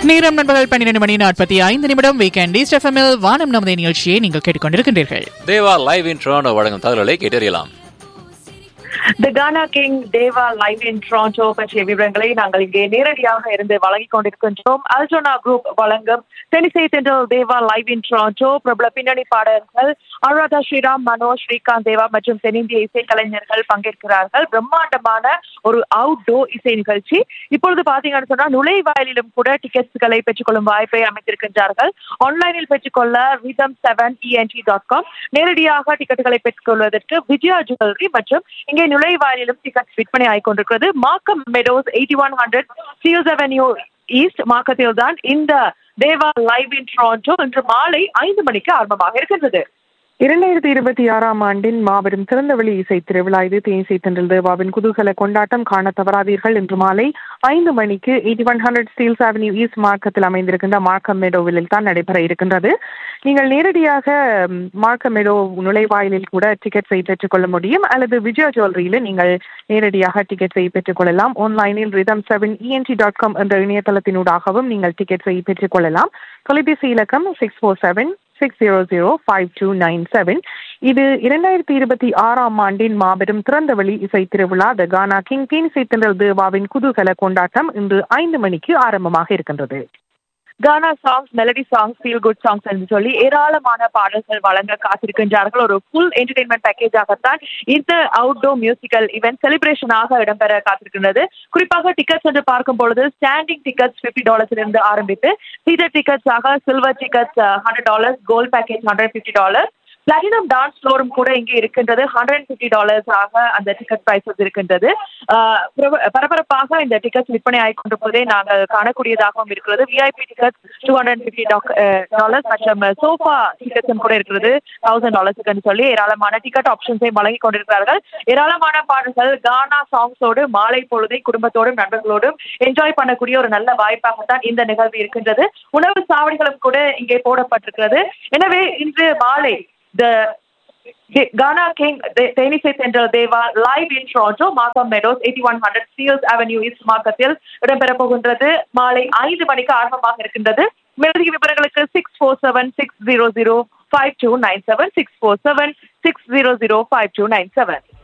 நேரம் நண்பர்கள் பன்னிரண்டு மணி நாற்பத்தி ஐந்து நிமிடம் வீக்கெண்ட் ஈஸ்ட் எஃப்எம்எல் வானம் நமது நிகழ்ச்சியை நீங்கள் கேட்டுக்கொண்டிருக்கின்றீர்கள் தேவா லைவ் இன் டொரண்டோ வழங்கும் தகவல்களை கேட்டறியலாம் the gaana king Deva live in Toronto பற்றிய விவரங்களை நாங்கள் இங்கே நேரடியாக இருந்து வழங்கிக் கொண்டிருக்கின்றோம் அல்ஜோனா குரூப் வழங்கும் டெனிசை தென்றல் தேவா லைவ் இன் டொரண்டோ பிரபல பின்னணி பாடகர்கள் அனுராதா ஸ்ரீராம் மனோஜ் ஸ்ரீகாந்த் தேவா மற்றும் தென்னிந்திய இசைக்கலைஞர்கள் பங்கேற்கிறார்கள் பிரம்மாண்டமான ஒரு அவுட்டோர் இசை நிகழ்ச்சி இப்பொழுது பாத்தீங்கன்னு சொன்னா நுழைவாயிலும் கூட டிக்கெட்ஸ்களை பெற்றுக்கொள்ளும் வாய்ப்பை அமைத்திருக்கின்றார்கள் ஆன்லைனில் பெற்றுக்கொள்ள rhythm seven ENT dot com நேரடியாக டிக்கெட்டுகளை பெற்றுக்கொள்வதற்கு விஜயா ஜுவல்லரி மற்றும் இங்கே நுழைவாயிலும் டிக்கெட் விற்பனை ஆகிக் கொண்டிருக்கிறது Markham Meadows eighty one hundred சியூஸ் அவென்யூ ஈஸ்ட் மார்க்கத்தில் தான் இந்த தேவா லைவ் இன் டொரண்டோ இன்று மாலை ஐந்து மணிக்கு ஆரம்பமாக இருக்கின்றது இரண்டாயிரத்தி இருபத்தி ஆறாம் ஆண்டின் மாபெரும் திறந்தவெளி இசை திருவிழா இது தேனிசை தென்றல் தேவாவின் குதூகல கொண்டாட்டம் காண தவறாதீர்கள் இன்று மாலை ஐந்து மணிக்கு eighty one hundred Steeles avenue east மார்க்கத்தில் அமைந்திருக்கின்ற மார்க்கம் மெடோவில் தான் நடைபெற இருக்கின்றது நீங்கள் நேரடியாக ம், மார்க்கம் மெடோ நுழைவாயிலில் கூட டிக்கெட்ஸை பெற்றுக்கொள்ள முடியும் அல்லது விஜயா ஜுவல்லரியில் நீங்கள் நேரடியாக டிக்கெட்ஸை பெற்றுக்கொள்ளலாம் ஆன்லைனில் rhythm seven ENT dot com என்ற இணையதளத்தினூடாகவும் நீங்கள் டிக்கெட்ஸை பெற்றுக்கொள்ளலாம் தொலைபேசி இலக்கம் six four seven six zero zero five two nine seven இது இரண்டாயிரத்தி இருபத்தி ஆறாம் ஆண்டின் மாபெரும் திறந்தவெளி இசை திருவிழா த கானா கிங் தீன் தென்றல் தேவாவின் குதூகல கொண்டாட்டம் இன்று ஐந்து மணிக்கு ஆரம்பமாக இருக்கின்றது gaana songs melody songs feel good songs என்று சொல்லி ஏராளமான பாடல்கள் வழங்க காத்திருக்கின்றார்கள் ஒரு ஃபுல் என்டர்டைன்மெண்ட் பேக்கேஜாகத்தான் இந்த அவுட்டோர் மியூசிக்கல் இவெண்ட் செலிப்ரேஷனாக இடம்பெற காத்திருக்கின்றது குறிப்பாக டிக்கெட்ஸ் என்று பார்க்கும் பொழுது ஸ்டாண்டிங் டிக்கெட்ஸ் பிப்டி டாலர்ஸ்ல இருந்து ஆரம்பித்து சீட்டர் டிக்கெட்ஸாக silver tickets hundred dollars gold package hundred fifty dollars platinum dance ஃப்ளோரும் கூட இங்கே இருக்கின்றது ஹண்ட்ரட் பிப்டி டாலர்ஸ் ஆக அந்த டிக்கெட் பிரைஸஸ் இருக்கின்றது ஆஹ் பிரப- பரபரப்பாக இந்த டிக்கெட்ஸ் விற்பனை ஆகிக் கொண்டு போதே நாங்கள் காணக்கூடியதாகவும் இருக்கிறது VIP tickets two hundred fifty dollars மற்றும் சோஃபா டிக்கெட்ஸும் கூட இருக்கிறது தௌசண்ட் டாலர்ஸுக்குன்னு சொல்லி ஏராளமான டிக்கெட் ஆப்ஷன்ஸையும் வழங்கி கொண்டிருக்கிறார்கள் ஏராளமான பாடல்கள் கானா சாங்ஸோடு மாலை பொழுதை குடும்பத்தோடும் நண்பர்களோடும் என்ஜாய் பண்ணக்கூடிய ஒரு நல்ல வாய்ப்பாகத்தான் இந்த நிகழ்வு இருக்கின்றது உணவு சாவடிகளும் கூட இங்கே போடப்பட்டிருக்கிறது எனவே இன்று மாலை the G- Ghana King the- Tennisei Center Deva live in Toronto, Markham Meadows, 8100 Seals Avenue East மார்க்கத்தில் இடம்பெறப் போகின்றது மாலை ஐந்து மணிக்கு ஆரம்பமாக இருக்கின்றது மேலதிக விவரங்களுக்கு six four seven six zero zero five two nine seven six four seven six zero zero five two nine seven